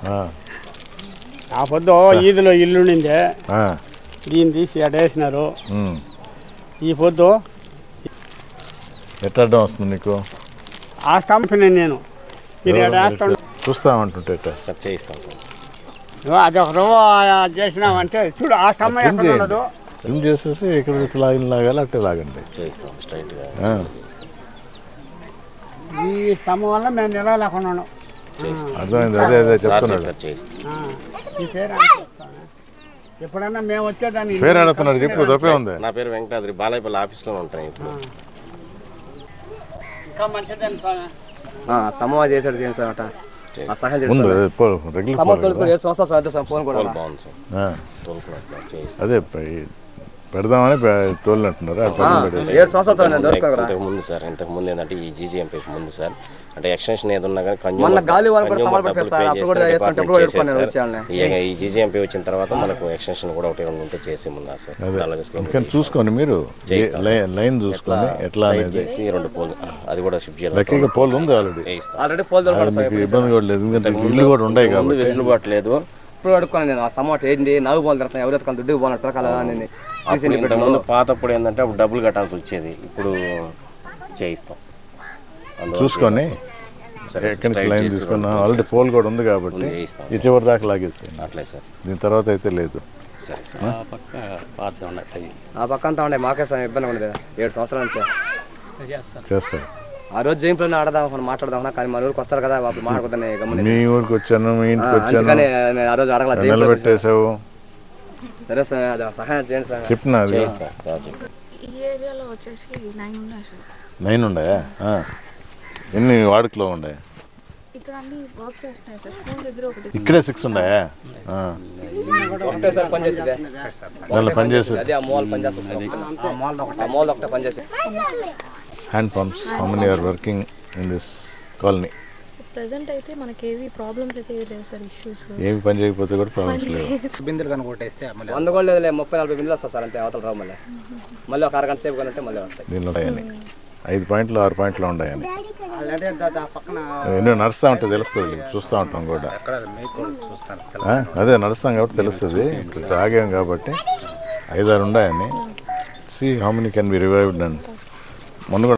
ఆ, ఆ పొద్దు ఈదులో ఇల్లు ఉండిందే ఆ, దీన్ని తీసి అడేసినారు ఉమ్. ఈ పొద్దు ఎట్లా అడ్డం వస్తుంది నీకు ఆ స్టంప్ని నేను మీరు అడేస్తాను చూస్తామంటుంటే ఎట్ట? సార్ చేయిస్తాం సార్ అది ఒక రవ్వ చేసినామంటే చూడు ఆ స్తంభం ట్రిమ్ ఎక్కడ చేయండి ఉండదు ట్రిమ్ చేసేసి ఇక్కడ ఇట్లా లాగిన లాగాలి అట్టే లాగండి చేయిస్తాం స్ట్రైట్గా ఆ. ఈ స్తంభం వల్ల మేము నిలవలేకుండా ఉన్నాం అర్థమైంది అదే అదే సార్ చెప్తున్నాడు చెప్పారు చేయిస్తాం ఆ, ఈ పేరు అని చెప్తాను. ఎప్పుడన్నా మేము వచ్చేదాన్ని పేరు అడుగుతున్నాడు చెప్పు తప్పే ఉంది నా పేరు వెంకటాద్రి బాలాయపల్లి ఆఫీస్లో ఉంటాను ఇప్పుడు ఇంకా మంచిదని స్వామి ఆ, స్తంభం అది చేశాడు చేయండి సార్ అట ఆ సహాయం చేయండి ముందు సార్. అదే పో రెగ్యులర్ స్తంభం పోవాలి తెలుసుకుని ఏడు సంవత్సరాలు సార్ సార్ ఫోన్ కూడా తోలు బాగుంది సార్ ఆ, తోలు కూడా అట్లా చేయిస్తాం అదే పై- పెడదామని పె- తోలినట్టున్నారు అది పక్కన పెట్టేసి. ఏడు సంవత్సరాలు నేను దోసుకో కదా ఇంతకు ముందు సార్ ఇంతకు ముందు ఏంటంటే ఈ జీజీఎంపీ ముందు సార్ అంటే ఎక్స్టెన్షన్ ఏది ఉన్నా కానీ మొన్న కన్యూమర్ గాలి వాన కూడా కన్యూమర్ సమాలు డబ్బులు పెట్టారు సార్. పే అప్పుడు కూడా చేస్తారు, చేస్తుంటే డిపార్ట్మెంట్ అప్పుడు కూడా చేసేది వేసుకొని సార్. వచ్చేయాలి. ఈ- ఈ జీజీఎంపీ వచ్చిన తర్వాత మనకు ఎక్స్టెన్షన్ కూడా ఒకటి ఉంటే చేసేమన్నారు సార్ అదే అలాగే స్కీమ్ అందుకని చూసుకోండి మీరు చేయిస్తాం లై- లైన్ చూసుకొని ఎట్లా స్ట్రైట్ అనేది చేసి రెండు పోల్ అది కూడా షిఫ్ట్ చేయాలి లక్కీగా పోల్ ఉంది ఆల్రెడీ వేయిస్తాం ఆల్రెడీ పోల్ దొరకదు సార్ మీకు ఇబ్బంది కూడా లేదు ఎందుకంటే ఇల్లు కూడా ఉన్నాయి ముందు కాబట్టి వెసులుబాటు లేదు ఇప్పుడు అడుక్కున్నాను నేను ఆ స్తంభం అటు ఏంటి నాలుగు పోలు తిరుగుతాను ఎవరు ఎత్తుకొని దుడ్డు పోవాలి ట్రకాల నేను సీసీ అప్పుడు ఇంతకుముందు పాతప్పుడు ఏంటంటే అప్పుడు డబ్బులు కట్టాల్సి వచ్చేది ఇప్పుడు చేయిస్తాం అందువల్ల చూసుకొని సరే, ఎక్కడి నుంచి స్ట్రైట్ లైన్ చేసి తీసుకున్నా రెండు ఆల్రెడీ పోల్ కూడా ఉంది కాబట్టి ముందు వేయిస్తాం ఈ చివరి దాకా లాగేస్తాను అట్లే సార్ దీని తర్వాత అయితే లేదు సరే సార్ ఆ పక్క అంతా ఉండే మాకే సార్ ఇబ్బంది ఉండదు ఏడు సంవత్సరాల నుంచి చేస్తారు ఆ రోజు జైంపులో ఆడదాం మనం మాట్లాడదాం కానీ మన ఊరికి వస్తారు కదా అప్పుడు మాట్లాడుకుంటాను గమని మీ ఊరికి వచ్చాను మీ ఇంటికి వచ్చాను అందుకని నేను ఆ రోజు అడగల నిలబెట్టేసావు సరే సార్ అది సహాయం చేయండి సార్ చెప్పినా అది చేయిస్తాం సార్ చెప్పి ఈ ఏరియాలో వచ్చేసి నైన్ ఉన్నాయి సార్ నైన్ ఉన్నాయా ఆ. ఎన్ని వాడుకలో ఉన్నాయి ఇక్కడ అన్ని వర్క్ చేస్తున్నాయి సార్ స్కూల్ దగ్గర ఒకటి ఇక్కడే సిక్స్ ఉన్నాయా ఆ. ఒకటే సార్ పని చేసేది దానిలో పనిచేసేది అదే ఆ మోల్ పని చేస్తుంది సార్. ఆ మోల్ ఒకటే పని చేసేది hand pumps how many are working in this colony present అయితే మనకి ఏవి ప్రాబ్లమ్స్ అయితే ఏవి లేవు సార్ ఇష్యూస్ ఏమి పని చేయకపోతే కూడా ప్రాబ్లమ్స్ లేవు బిందెలు కనుక కొట్టేస్తే మళ్ళీ వంద కూడా లేదులే ముప్పై నలభై బిందులు వస్తాయి సార్ అంతే అవతల రావు మళ్ళీ మళ్ళీ ఒక అరగంట సేపు కొనంటే మళ్ళీ వస్తాయి దీనిలో ఉన్నాయని ఐదు పాయింట్లు ఆరు పాయింట్లు ఉన్నాయని ఆల్రెడీ దా- దా పక్కన ఎన్నో నడుస్తూ ఉంటే తెలుస్తుంది చూస్తూ ఉంటాం కూడా ఎక్కడ మీకు చూస్తాను ఆ? అదే నడుస్తాం కాబట్టి తెలుస్తుంది ఇప్పుడు ఆగాం కాబట్టి ఐదారు ఉన్నాయని see how many can be revived and మొన్న కూడా